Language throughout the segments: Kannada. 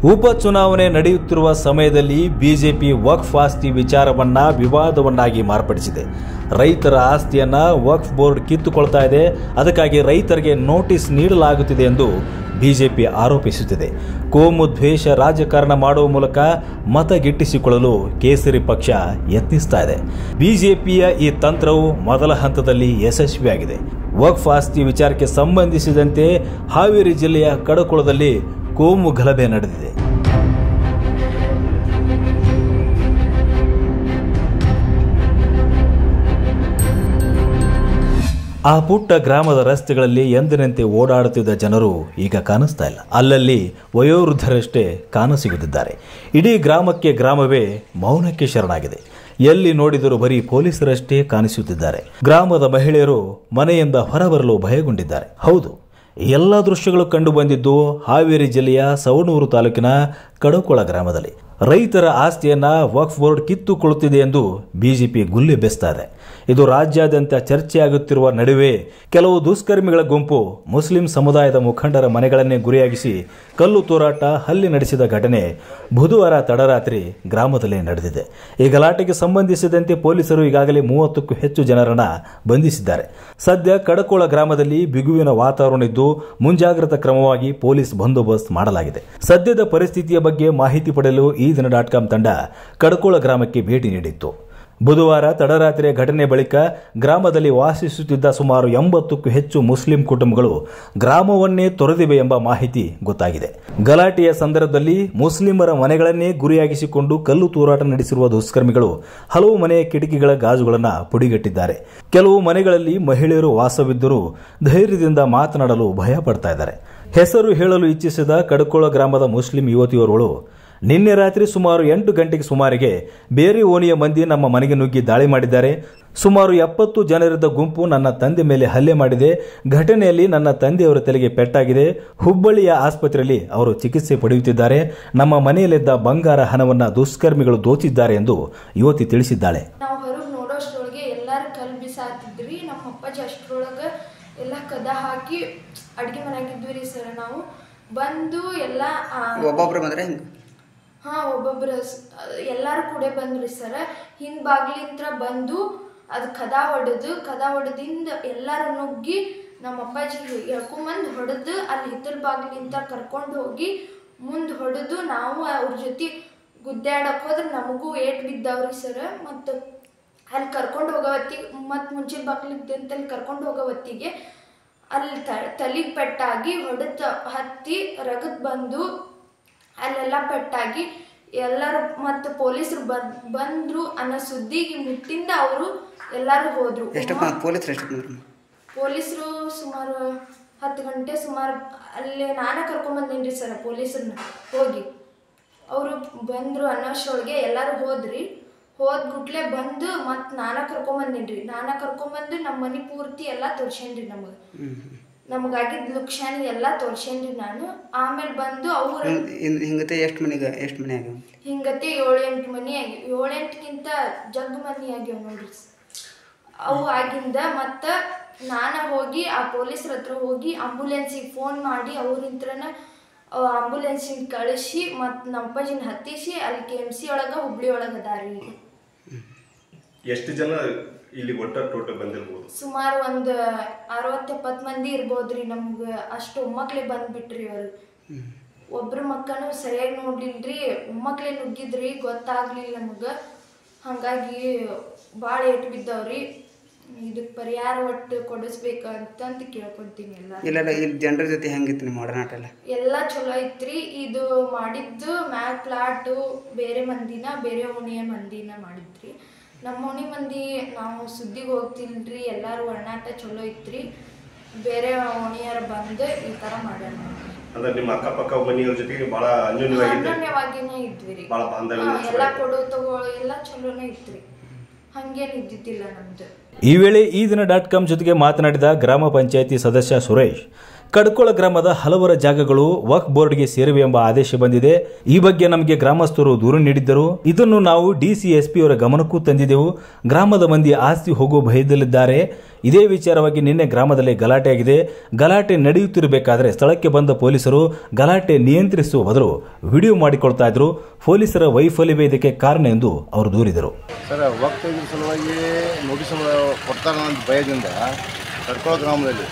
ಉಪಚುನಾವಣೆ ನಡೆಯುತ್ತಿರುವ ಸಮಯದಲ್ಲಿ ಬಿಜೆಪಿ ವಕ್ಫ್ ಆಸ್ತಿ ವಿಚಾರವನ್ನ ವಿವಾದವನ್ನಾಗಿ ಮಾರ್ಪಡಿಸಿದೆ ರೈತರ ಆಸ್ತಿಯನ್ನ ವಕ್ಫ್ ಬೋರ್ಡ್ ಕಿತ್ತುಕೊಳ್ತಾ ಇದೆ ಅದಕ್ಕಾಗಿ ರೈತರಿಗೆ ನೋಟಿಸ್ ನೀಡಲಾಗುತ್ತಿದೆ ಎಂದು ಬಿಜೆಪಿ ಆರೋಪಿಸುತ್ತಿದೆ ಕೋಮು ದ್ವೇಷ ರಾಜಕಾರಣ ಮಾಡುವ ಮೂಲಕ ಮತ ಗಿಟ್ಟಿಸಿಕೊಳ್ಳಲು ಕೇಸರಿ ಪಕ್ಷ ಯತ್ನಿಸ್ತಾ ಇದೆ ಬಿಜೆಪಿಯ ಈ ತಂತ್ರವು ಮೊದಲ ಹಂತದಲ್ಲಿ ಯಶಸ್ವಿಯಾಗಿದೆ ವಕ್ಫ್ ಆಸ್ತಿ ವಿಚಾರಕ್ಕೆ ಸಂಬಂಧಿಸಿದಂತೆ ಹಾವೇರಿ ಜಿಲ್ಲೆಯ ಕಡಕುಳದಲ್ಲಿ ಕೋಮು ಗಲಭೆ ನಡೆದಿದೆ ಆ ಪುಟ್ಟ ಗ್ರಾಮದ ರಸ್ತೆಗಳಲ್ಲಿ ಎಂದಿನಂತೆ ಓಡಾಡುತ್ತಿದ್ದ ಜನರು ಈಗ ಕಾಣಿಸ್ತಾ ಇಲ್ಲ ಅಲ್ಲಲ್ಲಿ ವಯೋವೃದ್ಧರಷ್ಟೇ ಕಾಣಸಿಗುತ್ತಿದ್ದಾರೆ ಇಡೀ ಗ್ರಾಮಕ್ಕೆ ಗ್ರಾಮವೇ ಮೌನಕ್ಕೆ ಶರಣಾಗಿದೆ ಎಲ್ಲಿ ನೋಡಿದರೂ ಬರೀ ಪೊಲೀಸರಷ್ಟೇ ಕಾಣಿಸುತ್ತಿದ್ದಾರೆ ಗ್ರಾಮದ ಮಹಿಳೆಯರು ಮನೆಯಿಂದ ಹೊರಬರಲು ಭಯಗೊಂಡಿದ್ದಾರೆ ಹೌದು ಎಲ್ಲ ದೃಶ್ಯಗಳು ಕಂಡು ಬಂದಿದ್ದು ಹಾವೇರಿ ಜಿಲ್ಲೆಯ ಸವಣೂರು ತಾಲೂಕಿನ ಕಡಕೊಳ ಗ್ರಾಮದಲ್ಲಿ ರೈತರ ಆಸ್ತಿಯನ್ನ ವಕ್ಫ್ ಬೋರ್ಡ್ ಕಿತ್ತುಕೊಳ್ಳುತ್ತಿದೆ ಎಂದು ಬಿಜೆಪಿ ಗುಲ್ಲೆ ಬೆಸ್ತಾ ಇದೆ ಇದು ರಾಜ್ಯಾದ್ಯಂತ ಚರ್ಚೆಯಾಗುತ್ತಿರುವ ನಡುವೆ ಕೆಲವು ದುಷ್ಕರ್ಮಿಗಳ ಗುಂಪು ಮುಸ್ಲಿಂ ಸಮುದಾಯದ ಮುಖಂಡರ ಮನೆಗಳನ್ನೇ ಗುರಿಯಾಗಿಸಿ ಕಲ್ಲು ತೂರಾಟ ಹಲ್ಲೆ ನಡೆಸಿದ ಘಟನೆ ಬುಧವಾರ ತಡರಾತ್ರಿ ಗ್ರಾಮದಲ್ಲಿ ನಡೆದಿದೆ ಈ ಗಲಾಟೆಗೆ ಸಂಬಂಧಿಸಿದಂತೆ ಪೊಲೀಸರು ಈಗಾಗಲೇ ಮೂವತ್ತಕ್ಕೂ ಹೆಚ್ಚು ಜನರನ್ನ ಬಂಧಿಸಿದ್ದಾರೆ ಸದ್ಯ ಕಡಕೋಳ ಗ್ರಾಮದಲ್ಲಿ ಬಿಗುವಿನ ವಾತಾವರಣ ಇದ್ದು ಮುಂಜಾಗ್ರತಾ ಕ್ರಮವಾಗಿ ಪೊಲೀಸ್ ಬಂದೋಬಸ್ತ್ ಮಾಡಲಾಗಿದೆ ಸದ್ಯದ ಪರಿಸ್ಥಿತಿಯ ಬಗ್ಗೆ ಮಾಹಿತಿ ಪಡೆಯಲು ಈ ದಿನ ಡಾಟ್ ಕಾಂ ತಂಡ ಕಡಕೋಳ ಗ್ರಾಮಕ್ಕೆ ಭೇಟಿ ನೀಡಿತ್ತು ಬುಧವಾರ ತಡರಾತ್ರಿಯ ಘಟನೆ ಬಳಿಕ ಗ್ರಾಮದಲ್ಲಿ ವಾಸಿಸುತ್ತಿದ್ದ ಸುಮಾರು ಎಂಬತ್ತಕ್ಕೂ ಹೆಚ್ಚು ಮುಸ್ಲಿಂ ಕುಟುಂಬಗಳು ಗ್ರಾಮವನ್ನೇ ತೊರೆದಿವೆ ಎಂಬ ಮಾಹಿತಿ ಗೊತ್ತಾಗಿದೆ ಗಲಾಟೆಯ ಸಂದರ್ಭದಲ್ಲಿ ಮುಸ್ಲಿಮರ ಮನೆಗಳನ್ನೇ ಗುರಿಯಾಗಿಸಿಕೊಂಡು ಕಲ್ಲು ತೂರಾಟ ನಡೆಸಿರುವ ದುಷ್ಕರ್ಮಿಗಳು ಹಲವು ಮನೆಯ ಕಿಟಕಿಗಳ ಗಾಜುಗಳನ್ನು ಪುಡಿಗಟ್ಟಿದ್ದಾರೆ ಕೆಲವು ಮನೆಗಳಲ್ಲಿ ಮಹಿಳೆಯರು ವಾಸವಿದ್ದರೂ ಧೈರ್ಯದಿಂದ ಮಾತನಾಡಲು ಭಯ ಪಡ್ತಾ ಇದ್ದಾರೆ ಹೆಸರು ಹೇಳಲು ಇಚ್ಛಿಸಿದ ಕಡಕೋಳ ಗ್ರಾಮದ ಮುಸ್ಲಿಂ ಯುವತಿಯೋರ್ಗಳು ನಿನ್ನೆ ರಾತ್ರಿ ಸುಮಾರು ಎಂಟು ಗಂಟೆಗೆ ಸುಮಾರಿಗೆ ಬೇರೆ ಓಣಿಯ ಮಂದಿ ನಮ್ಮ ಮನೆಗೆ ನುಗ್ಗಿ ದಾಳಿ ಮಾಡಿದ್ದಾರೆ ಸುಮಾರು ಎಪ್ಪತ್ತು ಜನರಿದ್ದ ಗುಂಪು ನನ್ನ ತಂದೆ ಮೇಲೆ ಹಲ್ಲೆ ಮಾಡಿದೆ ಘಟನೆಯಲ್ಲಿ ನನ್ನ ತಂದೆಯವರ ತಲೆಗೆ ಪೆಟ್ಟಾಗಿದೆ ಹುಬ್ಬಳ್ಳಿಯ ಆಸ್ಪತ್ರೆಯಲ್ಲಿ ಅವರು ಚಿಕಿತ್ಸೆ ಪಡೆಯುತ್ತಿದ್ದಾರೆ ನಮ್ಮ ಮನೆಯಲ್ಲಿದ್ದ ಬಂಗಾರ ಹಣವನ್ನ ದುಷ್ಕರ್ಮಿಗಳು ದೋಚಿದ್ದಾರೆ ಎಂದು ಯುವತಿ ತಿಳಿಸಿದ್ದಾಳೆ ನಾವು ಹೊರಗೆ ನೋಡೋಷ್ಟ್ರೊಳಗೆ ಎಲ್ಲಾರು ಕಲ್ ಬಿಸಾತಿದ್ರಿ ನಮ್ಮ ಅಪ್ಪಾಜಿ ಅಷ್ಟ್ರೊಳಗೆ ಎಲ್ಲ ಕದ ಹಾಕಿ ಅಡ್ಗೆ ಮನೆಯಾಗಿದ್ವಿ ರೀ ಸರ್ ನಾವು ಬಂದು ಎಲ್ಲ ಆ, ಒಬ್ಬೊಬ್ರು ಬಂದ್ರೆ ಹಿಂಗೆ ಹಾ ಒಬ್ಬೊಬ್ರು ಸ್- ಎಲ್ಲಾರು ಕೂಡ ಬಂದ್ರಿ ಸರ್ ಹಿಂದ್ ಬಾಗ್ಲಿಂತ್ರ ಬಂದು ಅದು ಕದ ಹೊಡೆದು ಕದ ಹೊಡೆದಿಂದ ಎಲ್ಲಾರು ನುಗ್ಗಿ ನಮ್ಮ ಅಪ್ಪಾಜಿ ಎಳ್ಕೊಂಬಂದು ಹೊಡೆದು ಅಲ್ಲಿ ಹಿತ್ತಲ ಬಾಗ್ಲಿಂತ ಕರ್ಕೊಂಡು ಹೋಗಿ ಮುಂದೆ ಹೊಡೆದು ನಾವು ಅವ್ರ ಜೊತೆ ಗುದ್ದಾಡಕ್ ಹೋದ್ರೆ ನಮಗೂ ಏಟ್ ಬಿದ್ದಾವ್ರಿ ಸರ್ ಮತ್ತು ಅಲ್ಲಿ ಕರ್ಕೊಂಡು ಹೋಗೋ ಹೊತ್ತಿಗೆ ಮತ್ತು ಮುಂಚಿನ ಬಾಗ್ಲಿದ್ದಂತಲ್ಲಿ ಕರ್ಕೊಂಡು ಹೋಗೋ ಹೊತ್ತಿಗೆ ಅಲ್ಲಿ ತಲೆಗೆ ಪೆಟ್ಟಾಗಿ ಹೊಡೆದ ಹತ್ತಿ ರಗದ್ ಬಂದು ಅಲ್ಲೆಲ್ಲ ಪೆಟ್ಟಾಗಿ ಎಲ್ಲರೂ ಮತ್ತು ಪೊಲೀಸರು ಬಂದ್ ಬಂದ್ರು ಅನ್ನೋ ಸುದ್ದಿಗೆ ಮುಟ್ಟಿಂದ ಅವರು ಎಲ್ಲರೂ ಹೋದ್ರು ಎಷ್ಟಪ್ಪ ಪೊಲೀಸರು ಎಷ್ಟು ಬಂದ್ರು ಪೊಲೀಸರು ಸುಮಾರು ಹತ್ತು ಗಂಟೆ ಸುಮಾರು ಅಲ್ಲಿ ನಾನೇ ಕರ್ಕೊಂಬಂದೇನ್ರಿ ಸರ್ ಪೊಲೀಸರನ್ನ ಹೋಗಿ ಅವರು ಬಂದರು ಅನ್ನೋಷ್ಟೊಳಗೆ ಎಲ್ಲರೂ ಹೋದ್ರಿ ಹೋದ್ ಗುಟ್ಲೆ ಬಂದು ಮತ್ತು ನಾನೇ ಕರ್ಕೊಂಬಂದೇನ್ರಿ ನಾನೇ ಕರ್ಕೊಂಬಂದು ನಮ್ಮ ಮನೆ ಪೂರ್ತಿ ಎಲ್ಲ ತೋರ್ಸೇನ್ರಿ ನಮಗೆ ನಮಗಾಗಿದ್ದ ಲುಕ್ಷಾನಿ ಎಲ್ಲ ತೋರ್ಸೇನ್ರಿ ನಾನು ಆಮೇಲೆ ಬಂದು ಅವ್ರು ಹಿಂಗತೆ ಎಷ್ಟು ಮನೆಗೆ ಎಷ್ಟು ಮನೆ ಆಗ್ಯಾವ ಹಿಂಗತೆ ಏಳೆಂಟು ಮನಿ ಆಗ್ಯಾವ ಏಳೆಂಟಕ್ಕಿಂತ ಜಗ್ ಮನಿ ಆಗ್ಯಾವ ನೋಡ್ರಿ ಅವು ಆಗಿಂದ ಮತ್ತು ನಾನು ಹೋಗಿ ಆ ಪೊಲೀಸ್ರ ಹತ್ರ ಹೋಗಿ ಆಂಬುಲೆನ್ಸಿಗೆ ಫೋನ್ ಮಾಡಿ ಅವ್ರಿಂತ್ರನ ಆಂಬುಲೆನ್ಸಿಗೆ ಕಳಿಸಿ ಮತ್ತು ನಮ್ಮ ಅಪ್ಪಾಜಿನ ಹತ್ತಿಸಿ ಅಲ್ಲಿ ಕೆ ಎಮ್ ಸಿ ಒಳಗೆ ಹುಬ್ಳಿ ಒಳಗೆ ಅದಾರಿ ಈಗ ಎಷ್ಟು ಜನ ಇಲ್ಲಿ ಒಟ್ಟ ಟೋಟಲ್ ಬಂದಿರ್ಬೋದು ಸುಮಾರು ಒಂದು ಅರವತ್ತು ಎಪ್ಪತ್ತು ಮಂದಿ ಇರ್ಬೋದ್ರಿ ನಮ್ಗೆ ಅಷ್ಟು ಒಮ್ಮಕ್ಳೆ ಬಂದ್ಬಿಟ್ರಿ ಅವ್ರು ಒಬ್ರ ಮಕ್ಕನು ಸರಿಯಾಗಿ ನೋಡ್ಲಿಲ್ರಿ ಒಮ್ಮಕ್ಳೆ ನುಗ್ಗಿದ್ರಿ ಗೊತ್ತಾಗ್ಲಿಲ್ಲ ನಮಗೆ ಹಾಗಾಗಿ ಭಾಳ ಏಟು ಬಿದ್ದವ್ರಿ ಇದಕ್ಕೆ ಪರಿಹಾರ ಒಟ್ಟು ಕೊಡಿಸ್ಬೇಕು ಅಂತಂತ ಕೇಳ್ಕೊತೀನಿ ಎಲ್ಲ ಇಲ್ಲ ಇಲ್ಲಿ ಜನರ ಜೊತೆ ಹೆಂಗಿತ್ತು ನಿಮ್ಮ ಒಡನಾಟ ಎಲ್ಲ ಎಲ್ಲ ಚಲೋ ಐತ್ರಿ ಇದು ಮಾಡಿದ್ದು ಮ್ಯಾಗ್ ಪ್ಲಾಟು ಬೇರೆ ಮಂದಿನ ಬೇರೆ ಓಣಿಯ ಮಂದಿನ ಮಾಡಿದ್ರಿ ನಮ್ಮ ಓಣಿ ಮಂದಿ ನಾವು ಸುದ್ದಿಗೆ ಹೋಗ್ತಿಲ್ರಿ ಎಲ್ಲರೂ ಒಡನಾಟ ಚಲೋ ಐತ್ರಿ ಬೇರೆ ಓಣಿಯರ ಬಂದು ಈ ಥರ ಮಾಡ್ಯಾರ ಅಂದ್ರೆ ನಿಮ್ಮ ಅಕ್ಕಪಕ್ಕ ಮನೆಯವ್ರ ಜೊತೆಗೆ ನೀವು ಬಹಳ ಅನ್ಯೋನ್ಯವಾಗಿದ್ದೆ ಅನ್ಯೋನ್ಯವಾಗಿನೇ ಇದ್ವಿ ರೀ ಭಾಳ ಬಾಂಧವ್ಯ ಹಾ, ಎಲ್ಲ ಕೊಡು ತಗೊಳ್ಳೋ ಎಲ್ಲ ಚಲೋನೇ ಇತ್ರಿ ಹಂಗೇನು ಇದ್ದಿದ್ದಿಲ್ಲ ನಮ್ದು ಈ ವೇಳೆ ಈ ದಿನ ಡಾಟ್ ಕಾಮ್ ಜೊತೆಗೆ ಮಾತನಾಡಿದ ಗ್ರಾಮ ಪಂಚಾಯಿತಿ ಸದಸ್ಯ ಸುರೇಶ್ ಕಡ್ಕೋಳ ಗ್ರಾಮದ ಹಲವರ ಜಾಗಗಳು ವಕ್ ಬೋರ್ಡ್ಗೆ ಸೇರಿವೆ ಎಂಬ ಆದೇಶ ಬಂದಿದೆ ಈ ಬಗ್ಗೆ ನಮಗೆ ಗ್ರಾಮಸ್ಥರು ದೂರು ನೀಡಿದ್ದರು ಇದನ್ನು ನಾವು ಡಿಸಿಎಸ್ಪಿ ಅವರ ಗಮನಕ್ಕೂ ತಂದಿದ್ದೆವು ಗ್ರಾಮದ ಮಂದಿ ಆಸ್ತಿ ಹೋಗುವ ಭಯದಲ್ಲಿದ್ದಾರೆ ಇದೇ ವಿಚಾರವಾಗಿ ನಿನ್ನೆ ಗ್ರಾಮದಲ್ಲಿ ಗಲಾಟೆಯಾಗಿದೆ ಗಲಾಟೆ ನಡೆಯುತ್ತಿರಬೇಕಾದರೆ ಸ್ಥಳಕ್ಕೆ ಬಂದ ಪೊಲೀಸರು ಗಲಾಟೆ ನಿಯಂತ್ರಿಸುವ ಬದಲು ವಿಡಿಯೋ ಮಾಡಿಕೊಳ್ತಾ ಇದ್ರು ಪೊಲೀಸರ ವೈಫಲ್ಯವೇ ಇದಕ್ಕೆ ಕಾರಣ ಎಂದು ಅವರು ದೂರಿದರು ಸರ್ ವಕ್ತ ಇದ್ರ ಸಲುವಾಗಿ ನೋಟಿಸ್ ಕೊಡ್ತಾರೆ ಅನ್ನೋ ಭಯದಿಂದ ಕಡ್ಕೊಳ ಗ್ರಾಮದಲ್ಲಿ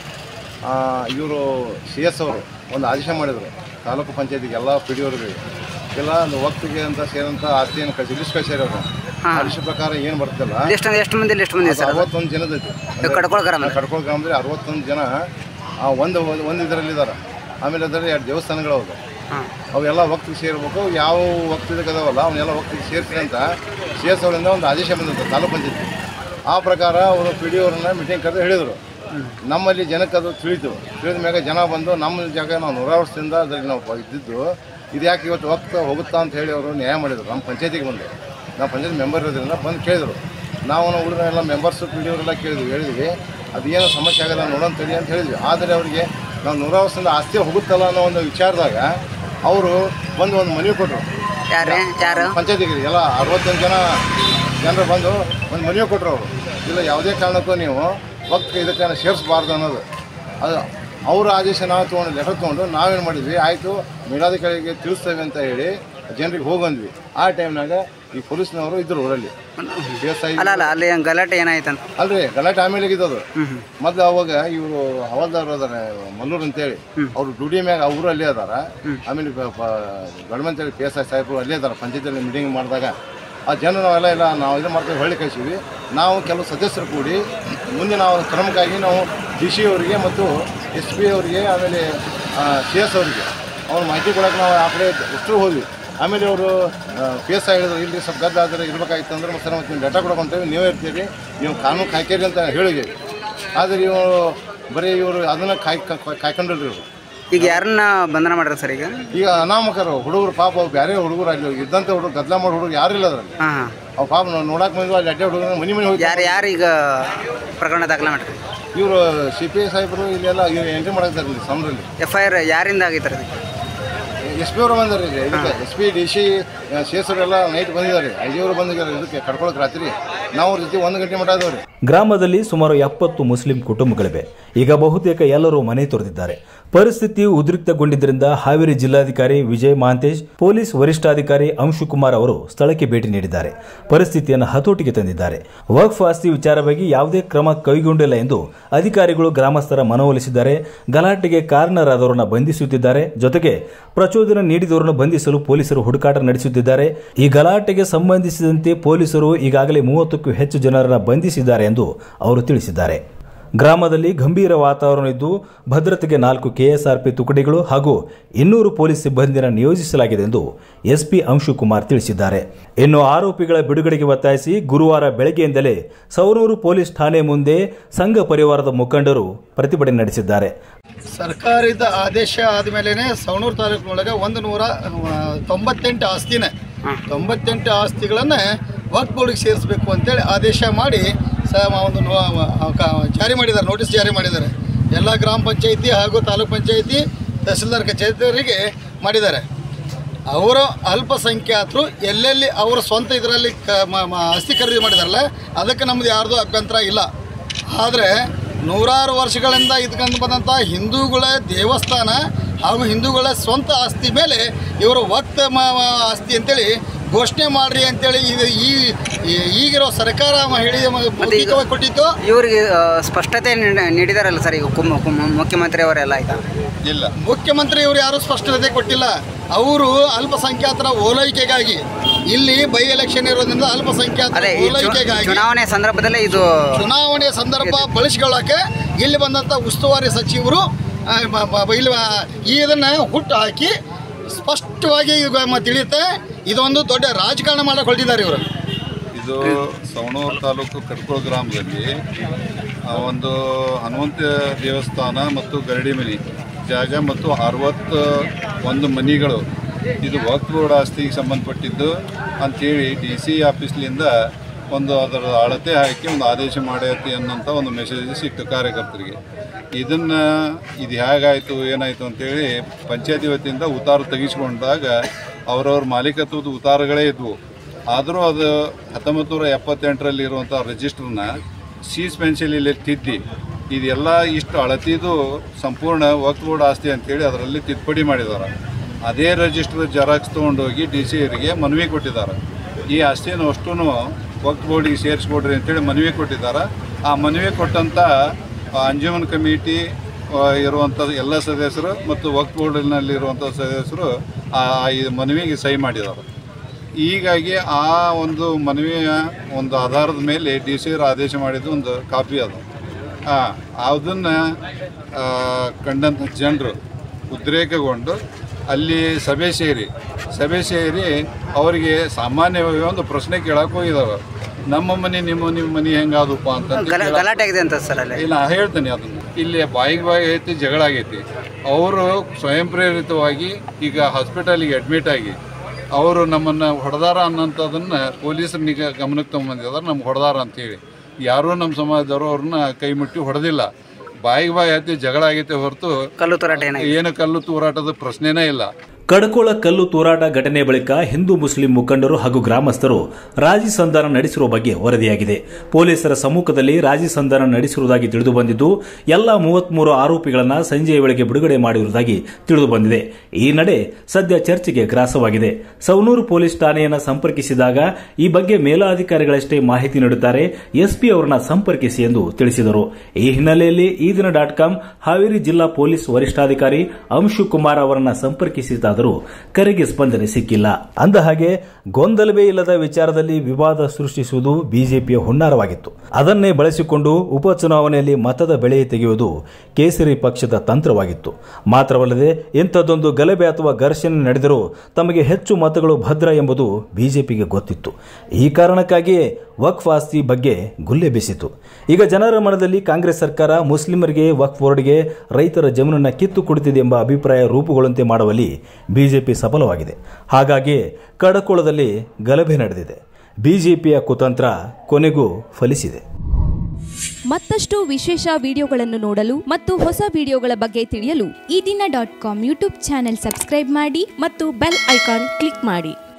ಇವರು ಸಿ ಎಸ್ ಅವರು ಒಂದು ಆದೇಶ ಮಾಡಿದರು ತಾಲೂಕು ಪಂಚಾಯತಿಗೆ ಎಲ್ಲ ಪಿ ಡಿ ಅವ್ರಿಗೆ ಎಲ್ಲ ಒಂದು ವಕ್ತಿಗೆ ಅಂತ ಸೇರಂತ ಆಸ್ತಿಯನ್ನು ಕಳಿಸಿ ಲಿಸ್ಟ್ ಕಳಿಸ್ಯಾರ ಅವರು ಆದೇಶ ಪ್ರಕಾರ ಏನು ಬರ್ತಲ್ಲ ಎಷ್ಟು ಎಷ್ಟು ಮಂದಿ ಎಷ್ಟು ಮಂದಿ ಸರ್ ಅರವತ್ತೊಂದು ಜನದೈತಿ ಕಡ್ಕೊಳ ಗ್ರಾಮ ಕಡ್ಕೊಳ ಗ್ರಾಮದಲ್ಲಿ ಅರವತ್ತೊಂದು ಜನ ಆ, ಒಂದು ಒಂದು- ಒಂದು ಇದರಲ್ಲಿ ಇದ್ದಾರೆ ಆಮೇಲೆ ಅದರಲ್ಲಿ ಎರಡು ದೇವಸ್ಥಾನಗಳು ಅವು ಹಾಂ ಅವೆಲ್ಲ ವಕ್ತಿಗೆ ಸೇರ್ಬೇಕು ಯಾವ ವಕ್ತಿದಾಗ ಅದಾವಲ್ಲ ಅವನ್ನೆಲ್ಲ ವಕ್ತಿಗೆ ಸೇರಿಸಿ ಅಂತ ಸಿ ಎಸ್ ಅವರಿಂದ ಒಂದು ಆದೇಶ ಬಂದಿತ್ತು ತಾಲೂಕು ಪಂಚಾಯತಿ ಆ ಪ್ರಕಾರ ಅವರು ಪಿ ಡಿ ಅವ್ರನ್ನ ಮೀಟಿಂಗ್ ಕರೆದು ಹೇಳಿದರು ನಮ್ಮಲ್ಲಿ ಜನಕ್ಕೆ ಅದು ತಿಳಿತು ತಿಳಿದ ಮ್ಯಾಗ ಜನ ಬಂದು ನಮ್ಮ ಜಾಗ ನಾವು ನೂರಾರು ವರ್ಷದಿಂದ ಅದರಲ್ಲಿ ನಾವು ಬ- ಇದ್ದಿದ್ದು ಇದು ಯಾಕೆ ಇವತ್ತು ವಕ್ತ ಹೋಗುತ್ತಾ ಅಂತ ಹೇಳಿ ಅವರು ನ್ಯಾಯ ಮಾಡಿದರು ನಮ್ಮ ಪಂಚಾಯತಿಗೆ ಬಂದು ನಾವು ಪಂಚಾಯತ್ ಮೆಂಬರ್ ಇರೋದ್ರಿಂದ ಬಂದು ಕೇಳಿದರು ನಾವು ನಾವು ಉಳಿದ ಎಲ್ಲ ಮೆಂಬರ್ಸು ಪಿ ಡಿ ಅವರೆಲ್ಲ ಕೇಳಿದ್ವಿ ಹೇಳಿದ್ವಿ ಅದೇನು ಸಮಸ್ಯೆ ಆಗಲ್ಲ ನೋಡೋಣ ತಡಿ ಅಂತ ಹೇಳಿದ್ವಿ ಆದರೆ ಅವರಿಗೆ ನಾವು ನೂರಾರು ವರ್ಷದಿಂದ ಆಸ್ತಿ ಹೋಗುತ್ತಲ್ಲ ಅನ್ನೋ ಒಂದು ವಿಚಾರದಾಗ ಅವರು ಬಂದು ಒಂದು ಮನವಿ ಕೊಟ್ಟರು ಯಾರು ಯಾರು ಪಂಚಾಯತಿಗೆ ಎಲ್ಲ ಅರವತ್ತೊಂದು ಜನ ಜನರು ಬಂದು ಒಂದು ಮನವಿ ಕೊಟ್ಟರು ಅವರು ಇಲ್ಲ ಯಾವುದೇ ಕಾರಣಕ್ಕೂ ನೀವು ವಕ್ತಿಗೆ ಇದಕ್ಕೆ ಸೇರಿಸಬಾರ್ದು ಅನ್ನೋದು ಅದು ಅವ್ರ ಆದೇಶ ನಾವು ತೊಗೊಂಡು ಲೆಟರ್ ತೊಗೊಂಡು ನಾವೇನು ಮಾಡಿದ್ವಿ ಆಯಿತು ಮೇಲಾಧಿಕಾರಿಗೆ ತಿಳಿಸ್ತೇವೆ ಅಂತ ಹೇಳಿ ಜನರಿಗೆ ಹೋಗಂದ್ವಿ ಆ ಟೈಮ್ನಾಗ ಈ ಪೊಲೀಸ್ನವರು ಇದ್ದರು ಊರಲ್ಲಿ ಪಿ ಎಸ್ ಐ ಅಲ್ಲ ಅಲ್ಲ ಅಲ್ಲಿ ಗಲಾಟೆ ಏನಾಯ್ತಂತ ಅಲ್ರಿ ಗಲಾಟೆ ಆಮೇಲೆ ಇದ್ದದು ಮೊದ್ಲು ಅವಾಗ ಇವರು ಹವಾಲ್ದಾರ್ ಅದಾರ ಮಲ್ಲೂರು ಅಂತೇಳಿ ಅವ್ರು ಡ್ಯೂಟಿ ಮ್ಯಾಗ ಅವರು ಅಲ್ಲೇ ಅದಾರ ಆಮೇಲೆ ಗಡ್ಮಂತೇಳಿ ಪಿ ಎಸ್ ಐ ಸಾಹೇಬರು ಅಲ್ಲೇ ಅದಾರ ಪಂಚಾಯತಿಯಲ್ಲಿ ಮೀಟಿಂಗ್ ಮಾಡಿದಾಗ ಆ ಜನ ನಾವೆಲ್ಲ ಇಲ್ಲ ನಾವು ಇದು ಮಾಡ್ತೀವಿ ಹೊಳ್ಳಿ ಕಳಿಸಿವಿ ನಾವು ಕೆಲವು ಸದಸ್ಯರು ಕೂಡಿ ಮುಂದೆ ನಾವು ಕ್ರಮಕ್ಕಾಗಿ ನಾವು ಡಿ ಸಿ ಅವರಿಗೆ ಮತ್ತು ಎಸ್ ಪಿ ಅವರಿಗೆ ಆಮೇಲೆ ಸಿ ಎಸ್ ಅವರಿಗೆ ಅವ್ರ ಮಾಹಿತಿ ಕೊಡೋಕೆ ನಾವು ಆ ಕಡೆ ಅಷ್ಟು ಹೋದ್ವಿ ಆಮೇಲೆ ಅವರು ಪಿ ಎಸ್ ಐ ಹೇಳಿದ್ರು ಇಲ್ಲಿ ಸ್ವಲ್ಪ ಗದ್ದ ಆದರೆ ಇರ್ಬೇಕಾಗಿತ್ತು ಅಂದ್ರೆ ಮತ್ತೆ ಮತ್ತೆ ಡೇಟಾ ಕೊಡೋಕಂತೇವೆ ನೀವೇ ಇರ್ತೀರಿ ನೀವು ಕಾನೂನು ಕಾಯ್ಕೇರಿ ಅಂತ ಹೇಳಿದ್ವಿ ಆದರೆ ಇವರು ಬರೀ ಇವರು ಅದನ್ನು ಕಾಯ್ ಕಾಯ್- ಕಾಯ್ಕೊಂಡಿಲ್ರಿ ಇವರು ಈಗ ಯಾರನ್ನ ಬಂಧನ ಮಾಡ್ರಿ ಸರ್ ಈಗ ಈಗ ಅನಾಮಕರು ಹುಡುಗರು ಪಾಪ ಅವು ಬೇರೆ ಹುಡುಗರು ಅಲ್ಲಿ ಇದ್ದಂಥ ಹುಡುಗರು ಗದ್ದಲ ಮಾಡೋ ಹುಡುಗರು ಯಾರು ಇಲ್ಲ ಅದರಲ್ಲಿ ಹಾಂ ಹಾಂ ಅವು ಪಾಪ ನಾವು ನೋಡಕ್ಕೆ ಬಂದ್ವಿ ಅಲ್ಲಿ ಅಡ್ಡೆ ಹುಡುಗರು ಮನೆ ಮನೆ ಹೋಗಿ ಯಾರು ಯಾರು ಈಗ ಪ್ರಕರಣ ದಾಖಲೆ ಮಾಡ್ರಿ ಇವರು ಸಿ ಪಿ ಐ ಸಾಹೇಬರು ಇಲ್ಲೆಲ್ಲ ಇವ್ರು ಎಂಟ್ರಿ ಮಾಡಾಕ್ತಾರೆ ಇಲ್ಲಿ ಸಮರಲ್ಲಿ ಎಫ್ ಐ ಆರ್ ಯಾರಿಂದ ಆಗೈತೆ ರೀ ಎಸ್ ಪಿ ಅವರು ಬಂದಾರೆ ಇಲ್ಲಿ ಇದಕ್ಕೆ S P D C C S ಅವರೆಲ್ಲ ನೈಟ್ ಬಂದಿದ್ದಾರೆ ಐಜಿಯವರು ಬಂದಿದ್ದಾರೆ ಇದಕ್ಕೆ ಕಡ್ಕೊಳಕ್ಕೆ ರಾತ್ರಿ ನಾವು ಅವ್ರ ಜೊತೆ ಒಂದು ಗಂಟೆ ಮಟ್ಟ ಇದಾವ್ರಿ ಗ್ರಾಮದಲ್ಲಿ ಸುಮಾರು ಎಪ್ಪತ್ತು ಮುಸ್ಲಿಂ ಕುಟುಂಬಗಳಿವೆ ಈಗ ಬಹುತೇಕ ಎಲ್ಲರೂ ಮನೆ ತೊರೆದಿದ್ದಾರೆ ಪರಿಸ್ಥಿತಿ ಉದ್ರಿಕ್ತಗೊಂಡಿದ್ದರಿಂದ ಹಾವೇರಿ ಜಿಲ್ಲಾಧಿಕಾರಿ ವಿಜಯ್ ಮಹಾಂತೇಶ್ ಪೊಲೀಸ್ ವರಿಷ್ಠಾಧಿಕಾರಿ ಅಂಶುಕುಮಾರ್ ಅವರು ಸ್ಥಳಕ್ಕೆ ಭೇಟಿ ನೀಡಿದ್ದಾರೆ ಪರಿಸ್ಥಿತಿಯನ್ನು ಹತೋಟಿಗೆ ತಂದಿದ್ದಾರೆ ವಕ್ಫ್ ಆಸ್ತಿ ವಿಚಾರವಾಗಿ ಯಾವುದೇ ಕ್ರಮ ಕೈಗೊಂಡಿಲ್ಲ ಎಂದು ಅಧಿಕಾರಿಗಳು ಗ್ರಾಮಸ್ಥರ ಮನವೊಲಿಸಿದ್ದಾರೆ ಗಲಾಟೆಗೆ ಕಾರಣರಾದವರನ್ನ ಬಂಧಿಸುತ್ತಿದ್ದಾರೆ ಜೊತೆಗೆ ಪ್ರಚೋದನೆ ನೀಡಿದವರನ್ನು ಬಂಧಿಸಲು ಪೊಲೀಸರು ಹುಡುಕಾಟ ನಡೆಸುತ್ತಿದ್ದಾರೆ ಈ ಗಲಾಟೆಗೆ ಸಂಬಂಧಿಸಿದಂತೆ ಪೊಲೀಸರು ಈಗಾಗಲೇ ಮೂವತ್ತಕ್ಕೂ ಹೆಚ್ಚು ಜನರನ್ನ ಬಂಧಿಸಿದ್ದಾರೆ ಎಂದು ಅವರು ತಿಳಿಸಿದ್ದಾರೆ ಗ್ರಾಮದಲ್ಲಿ ಗಂಭೀರ ವಾತಾವರಣ ಇದ್ದು ಭದ್ರತೆಗೆ ನಾಲ್ಕು ಕೆಎಸ್ಆರ್ಪಿ ತುಕಡಿಗಳು ಹಾಗೂ ಇನ್ನೂರು ಪೊಲೀಸ್ ಸಿಬ್ಬಂದಿಯನ್ನು ನಿಯೋಜಿಸಲಾಗಿದೆ ಎಂದು ಎಸ್ಪಿ ಅಂಶುಕುಮಾರ್ ತಿಳಿಸಿದ್ದಾರೆ ಇನ್ನು ಆರೋಪಿಗಳ ಬಿಡುಗಡೆಗೆ ಒತ್ತಾಯಿಸಿ ಗುರುವಾರ ಬೆಳಗ್ಗೆಯಿಂದಲೇ ಸೌನೂರು ಪೊಲೀಸ್ ಠಾಣೆ ಮುಂದೆ ಸಂಘ ಪರಿವಾರದ ಮುಖಂಡರು ಪ್ರತಿಭಟನೆ ನಡೆಸಿದ್ದಾರೆ ಸರ್ಕಾರದ ಆದೇಶ ಆದಮೇಲೆ ಸವಣೂರು ತಾಲೂಕಿನೊಳಗೆ ಒಂದು ನೂರ ಆ, ತೊಂಬತ್ತೆಂಟು ಆಸ್ತಿನ ತೊಂಬತ್ತೆಂಟು ಆಸ್ತಿಗಳನ್ನು ವಕ್ಫ್ ಬೋರ್ಡಿಗೆ ಸೇರಿಸಬೇಕು ಅಂತೇಳಿ ಆದೇಶ ಮಾಡಿ ಸ ಒಂದು ನೋ- ಆ, ಕ- ಜಾರಿ ಮಾಡಿದ್ದಾರೆ ನೋಟಿಸ್ ಜಾರಿ ಮಾಡಿದ್ದಾರೆ ಎಲ್ಲ ಗ್ರಾಮ ಪಂಚಾಯಿತಿ ಹಾಗೂ ತಾಲೂಕ್ ಪಂಚಾಯಿತಿ ತಹಸೀಲ್ದಾರ್ ಕಚೇರಿಯವರಿಗೆ ಮಾಡಿದ್ದಾರೆ ಅವರು ಅಲ್ಪಸಂಖ್ಯಾತರು ಎಲ್ಲೆಲ್ಲಿ ಅವರ ಸ್ವಂತ ಇದರಲ್ಲಿ ಕ ಮ- ಮ- ಆಸ್ತಿ ಖರೀದಿ ಮಾಡಿದಾರಲ್ಲ ಅದಕ್ಕೆ ನಮ್ಮದು ಯಾರ್ದು ಅಭ್ಯಂತರ ಇಲ್ಲ ಆದರೆ ನೂರಾರು ವರ್ಷಗಳಿಂದ ಇದ್ಕೊಂಡು ಬಂದಂಥ ಹಿಂದೂಗಳ ದೇವಸ್ಥಾನ ಹಾಗೂ ಹಿಂದೂಗಳ ಸ್ವಂತ ಆಸ್ತಿ ಮೇಲೆ ಇವರು ವಕ್ತ ಮ- ಮ- ಆಸ್ತಿ ಅಂತೇಳಿ ಘೋಷಣೆ ಮಾಡ್ರಿ ಅಂತೇಳಿ ಇದು ಈ ಈ- ಈಗಿರೋ ಸರ್ಕಾರ ಮಹಿಳೆ ಮೌಖಿಕವಾಗಿ ಕೊಟ್ಟಿತ್ತು ಇವ್ರಿಗೆ ಆ, ಸ್ಪಷ್ಟತೆ ನೀಡ- ನೀಡಿದಾರಲ್ಲ ಸರ್ ಈಗ ಕುಮ್ ಕುಮ್ ಮುಖ್ಯಮಂತ್ರಿ ಅವರೆಲ್ಲ ಆಯ್ತಾ ಇಲ್ಲ ಮುಖ್ಯಮಂತ್ರಿ ಇವರು ಯಾರು ಸ್ಪಷ್ಟತೆ ಕೊಟ್ಟಿಲ್ಲ ಅವರು ಅಲ್ಪಸಂಖ್ಯಾತರ ಓಲೈಕೆಗಾಗಿ ಇಲ್ಲಿ ಬೈ ಎಲೆಕ್ಷನ್ ಇರೋದ್ರಿಂದ ಅಲ್ಪಸಂಖ್ಯಾತರ ಅದೇ ಈ ಚು- ಓಲೈಕೆಗಾಗಿ ಚುನಾವಣೆ ಸಂದರ್ಭದಲ್ಲೇ ಇದು ಚುನಾವಣೆ ಸಂದರ್ಭ ಬಳಸ್ಕೊಳ್ಳೋಕೆ ಇಲ್ಲಿ ಬಂದಂಥ ಉಸ್ತುವಾರಿ ಸಚಿವರು ಆ, ಬ- ಬ- ಬ- ಇಲ್ಲಿ ಆ, ಈ ಇದನ್ನು ಹುಟ್ಟು ಹಾಕಿ ಸ್ಪಷ್ಟವಾಗಿ ಈಗ ಮ- ತಿಳಿಯುತ್ತೆ ಇದೊಂದು ದೊಡ್ಡ ರಾಜಕಾರಣ ಮಾಡಕ್ಕೆ ಹೊರಟಿದ್ದಾರೆ ಇವರು ಇದು ಸವಣೂರು ತಾಲೂಕು ಕಟ್ಕೋಳ ಗ್ರಾಮದಲ್ಲಿ ಆ, ಒಂದು ಹನುಮಂತ ದೇವಸ್ಥಾನ ಮತ್ತು ಗರಡಿ ಮನೆ ಜಾಗ ಮತ್ತು ಅರವತ್ತು ಒಂದು ಮನಿಗಳು ಇದು ವಕ್ಫ್ ಬೋರ್ಡ್ ಆಸ್ತಿಗೆ ಸಂಬಂಧಪಟ್ಟಿದ್ದು ಅಂಥೇಳಿ ಡಿ ಸಿ ಆಫೀಸ್ಲಿಂದ ಒಂದು ಅದರ ಅಳತೆ ಹಾಕಿ ಒಂದು ಆದೇಶ ಮಾಡೈತಿ ಅನ್ನೋಂಥ ಒಂದು ಮೆಸೇಜ್ ಸಿಕ್ತು ಕಾರ್ಯಕರ್ತರಿಗೆ ಇದನ್ನು ಇದು ಹೇಗಾಯಿತು ಏನಾಯಿತು ಅಂತೇಳಿ ಪಂಚಾಯತಿ ವತಿಯಿಂದ ಉತ್ತಾರ ತೆಗಿಸ್ಕೊಂಡಾಗ ಅವರವ್ರ ಮಾಲೀಕತ್ವದ ಉತ್ತಾರಗಳೇ ಇದ್ವು ಆದರೂ ಅದು ಹತ್ತೊಂಬತ್ತು ನೂರ ಎಪ್ಪತ್ತೆಂಟರಲ್ಲಿ ಇರುವಂಥ ರಿಜಿಸ್ಟ್ರನ್ನ ಸೀಸ್ ಪೆನ್ಸಿಲಲ್ಲಿ ತಿದ್ದಿ ಇದೆಲ್ಲ ಇಷ್ಟು ಅಳತಿದು ಸಂಪೂರ್ಣ ವಕ್ಫ್ ಬೋರ್ಡ್ ಆಸ್ತಿ ಅಂತೇಳಿ ಅದರಲ್ಲಿ ತಿದ್ದುಪಡಿ ಮಾಡಿದ್ದಾರೆ ಅದೇ ರಿಜಿಸ್ಟರ್ ಜೆರಾಕ್ಸ್ ತೊಗೊಂಡೋಗಿ ಡಿ ಸಿ ಅವರಿಗೆ ಮನವಿ ಕೊಟ್ಟಿದ್ದಾರೆ ಈ ಆಸ್ತಿಯನ್ನು ಅಷ್ಟೂ ವಕ್ಫ್ ಬೋರ್ಡಿಗೆ ಸೇರಿಸ್ಕೊಡ್ರಿ ಅಂತೇಳಿ ಮನವಿ ಕೊಟ್ಟಿದ್ದಾರೆ ಆ ಮನವಿ ಕೊಟ್ಟಂಥ ಆ ಅಂಜುಮನ್ ಕಮಿಟಿ ಆ, ಇರುವಂಥ ಎಲ್ಲ ಸದಸ್ಯರು ಮತ್ತು ವಕ್ಫ್ ಬೋರ್ಡಿನಲ್ಲಿರುವಂಥ ಸದಸ್ಯರು ಆ ಈ ಮನವಿಗೆ ಸಹಿ ಮಾಡಿದ್ದಾರೆ ಹೀಗಾಗಿ ಆ ಒಂದು ಮನವಿಯ ಒಂದು ಆಧಾರದ ಮೇಲೆ ಡಿ ಸಿ ಅವರು ಆದೇಶ ಮಾಡಿದ್ದು ಒಂದು ಕಾಪಿ ಅದು ಅದನ್ನು ಕಂಡಂಥ ಜನರು ಉದ್ರೇಕಗೊಂಡು ಅಲ್ಲಿ ಸಭೆ ಸೇರಿ ಸಭೆ ಸೇರಿ ಅವರಿಗೆ ಸಾಮಾನ್ಯವಾಗಿ ಒಂದು ಪ್ರಶ್ನೆ ಕೇಳಕ್ಕೆ ಹೋಗಿದಾವೆ ನಮ್ಮ ಮನೆ ನಿಮ್ಮ ನಿಮ್ಮ ಮನೆ ಹೆಂಗಾದಪ್ಪ ಅಂತ ಗಲ ಗಲಾಟೆ ಆಗಿದೆ ಅಂತ ಸರ್ ಅಲ್ಲಿ ಇಲ್ಲ ಹೇಳ್ತೇನೆ ಅದನ್ನು ಇಲ್ಲಿ ಬಾಯಿಗೆ ಬಾಯಿ ಐತಿ ಜಗಳ ಆಗೈತಿ ಅವರು ಸ್ವಯಂ ಪ್ರೇರಿತವಾಗಿ ಈಗ ಹಾಸ್ಪಿಟಲಿಗೆ ಅಡ್ಮಿಟ್ ಆಗಿ ಅವರು ನಮ್ಮನ್ನು ಹೊಡೆದಾರ ಅನ್ನೋಂಥದ್ದನ್ನು ಪೊಲೀಸರು ನಿಗ ಗಮನಕ್ಕೆ ತೊಗೊಂಬಂದಿದ್ದಾರೆ ನಮ್ಗೆ ಹೊಡೆದಾರ ಅಂತೇಳಿ ಯಾರೂ ನಮ್ಮ ಸಮಾಜದವರು ಅವ್ರನ್ನ ಕೈ ಮುಟ್ಟಿ ಹೊಡೆದಿಲ್ಲ ಬಾಯಿಗೆ ಬಾಯಿ ಹತ್ತಿ ಜಗಳ ಆಗೈತೆ ಹೊರತು ಕಲ್ಲು ತೂರಾಟ ಏನಾಗಿದೆ ಏನು ಕಲ್ಲು ತೂರಾಟದ ಪ್ರಶ್ನೆನೇ ಇಲ್ಲ ಕಡಕೋಳ ಕಲ್ಲು ತೂರಾಟ ಘಟನೆ ಬಳಿಕ ಹಿಂದೂ ಮುಸ್ಲಿಂ ಮುಖಂಡರು ಹಾಗೂ ಗ್ರಾಮಸ್ಥರು ರಾಜಿ ಸಂಧಾನ ನಡೆಸಿರುವ ಬಗ್ಗೆ ವರದಿಯಾಗಿದೆ ಪೊಲೀಸರ ಸಮ್ಮುಖದಲ್ಲಿ ರಾಜಿ ಸಂಧಾನ ನಡೆಸಿರುವುದಾಗಿ ತಿಳಿದು ಬಂದಿದ್ದು ಎಲ್ಲ ಮೂವತ್ಮೂರು ಆರೋಪಿಗಳನ್ನು ಸಂಜೆಯ ವೇಳೆಗೆ ಬಿಡುಗಡೆ ಮಾಡಿರುವುದಾಗಿ ತಿಳಿದು ಬಂದಿದೆ ಈ ನಡೆ ಸದ್ಯ ಚರ್ಚೆಗೆ ಗ್ರಾಸವಾಗಿದೆ ಸವನೂರು ಪೊಲೀಸ್ ಠಾಣೆಯನ್ನು ಸಂಪರ್ಕಿಸಿದಾಗ ಈ ಬಗ್ಗೆ ಮೇಲಾಧಿಕಾರಿಗಳಷ್ಟೇ ಮಾಹಿತಿ ನೀಡುತ್ತಾರೆ ಎಸ್ಪಿ ಅವರನ್ನ ಸಂಪರ್ಕಿಸಿ ಎಂದು ತಿಳಿಸಿದರು ಈ ಹಿನ್ನೆಲೆಯಲ್ಲಿ ಈ ದಿನ ಡಾಟ್ ಕಾಂ ಹಾವೇರಿ ಜಿಲ್ಲಾ ಪೊಲೀಸ್ ವರಿಷ್ಠಾಧಿಕಾರಿ ಅಂಶು ಕುಮಾರ್ ಅವರನ್ನ ಸಂಪರ್ಕಿಸಿದ್ದಾದರೂ ಕರೆಗೆ ಸ್ಪಂದನೆ ಸಿಕ್ಕಿಲ್ಲ ಅಂದ ಹಾಗೆ ಗೊಂದಲವೇ ಇಲ್ಲದ ವಿಚಾರದಲ್ಲಿ ವಿವಾದ ಸೃಷ್ಟಿಸುವುದು ಬಿಜೆಪಿಯ ಹುನ್ನಾರವಾಗಿತ್ತು ಅದನ್ನೇ ಬಳಸಿಕೊಂಡು ಉಪಚುನಾವಣೆಯಲ್ಲಿ ಮತದ ಬೆಳೆ ತೆಗೆಯುವುದು ಕೇಸರಿ ಪಕ್ಷದ ತಂತ್ರವಾಗಿತ್ತು ಮಾತ್ರವಲ್ಲದೆ ಇಂಥದ್ದೊಂದು ಗಲಭೆ ಅಥವಾ ಘರ್ಷಣೆ ನಡೆದರೂ ತಮಗೆ ಹೆಚ್ಚು ಮತಗಳು ಭದ್ರ ಎಂಬುದು ಬಿಜೆಪಿಗೆ ಗೊತ್ತಿತ್ತು ಈ ಕಾರಣಕ್ಕಾಗಿಯೇ ವಕ್ಫ್ ಆಸ್ತಿ ಬಗ್ಗೆ ಗುಲ್ಲೆ ಬೀಸಿತು ಈಗ ಜನರ ಮನದಲ್ಲಿ ಕಾಂಗ್ರೆಸ್ ಸರ್ಕಾರ ಮುಸ್ಲಿಮರಿಗೆ ವಕ್ಫ್ ಬೋರ್ಡ್ಗೆ ರೈತರ ಜಮೀನನ್ನ ಕಿತ್ತು ಕೊಡುತ್ತಿದೆ ಎಂಬ ಅಭಿಪ್ರಾಯ ರೂಪುಗೊಳ್ಳುವಂತೆ ಮಾಡುವಲ್ಲಿ ಬಿಜೆಪಿ ಸಫಲವಾಗಿದೆ ಹಾಗಾಗಿ ಕಡಕೋಳದಲ್ಲಿ ಗಲಭೆ ನಡೆದಿದೆ ಬಿಜೆಪಿಯ ಕುತಂತ್ರ ಕೊನೆಗೂ ಫಲಿಸಿದೆ ಮತ್ತಷ್ಟು ವಿಶೇಷ ವಿಡಿಯೋಗಳನ್ನು ನೋಡಲು ಮತ್ತು ಹೊಸ ವಿಡಿಯೋಗಳ ಬಗ್ಗೆ ತಿಳಿಯಲು Eedina dot com YouTube channel subscribe ಮಾಡಿ ಮತ್ತು ಬೆಲ್ ಐಕಾನ್ ಕ್ಲಿಕ್ ಮಾಡಿ